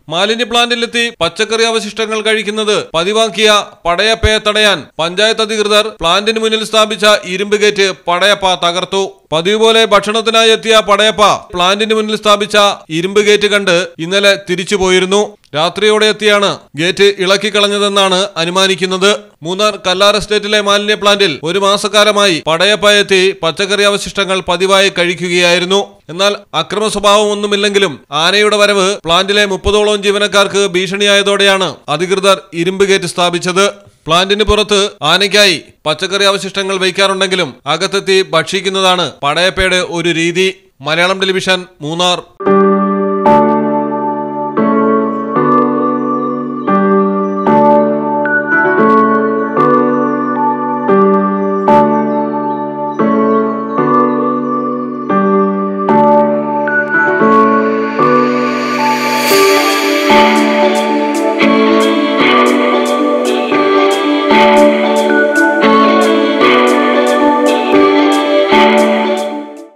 മാലിന്യ പ്ലാന്റിലെത്തി പച്ചക്കറി അവശിഷ്ടങ്ങൾ കഴിക്കുന്നത് പതിവാക്കിയ പടയപ്പയെ തടയാൻ പഞ്ചായത്ത് അധികൃതർ പ്ലാന്റിന് മുന്നിൽ സ്ഥാപിച്ച ഇരുമ്പ് ഗേറ്റ് പടയപ്പ തകർത്തു പതിവ് പോലെ ഭക്ഷണത്തിനായി എത്തിയ പടയപ്പ പ്ലാന്റിന് മുന്നിൽ സ്ഥാപിച്ച ഇരുമ്പ് ഗേറ്റ് കണ്ട് ഇന്നലെ തിരിച്ചു പോയിരുന്നു രാത്രിയോടെ എത്തിയാണ് ഗേറ്റ് ഇളക്കിക്കളഞ്ഞതെന്നാണ് അനുമാനിക്കുന്നത് മൂന്നാർ കല്ലാർ എസ്റ്റേറ്റിലെ മാലിന്യ പ്ലാന്റിൽ ഒരു മാസക്കാലമായി പടയപ്പ എത്തി പച്ചക്കറി അവശിഷ്ടങ്ങൾ പതിവായി കഴിക്കുകയായിരുന്നു എന്നാൽ അക്രമ സ്വഭാവം ഒന്നുമില്ലെങ്കിലും ആനയുടെ വരവ് പ്ലാന്റിലെ മുപ്പതോളം ജീവനക്കാർക്ക് ഭീഷണിയായതോടെയാണ് അധികൃതർ ഇരുമ്പ് ഗേറ്റ് സ്ഥാപിച്ചത് പ്ലാന്റിന് പുറത്ത് ആനയ്ക്കായി പച്ചക്കറി അവശിഷ്ടങ്ങൾ വയ്ക്കാറുണ്ടെങ്കിലും അകത്തെത്തി ഭക്ഷിക്കുന്നതാണ് പടയപ്പയുടെ ഒരു രീതി മലയാളം ടെലിവിഷൻ മൂന്നാർ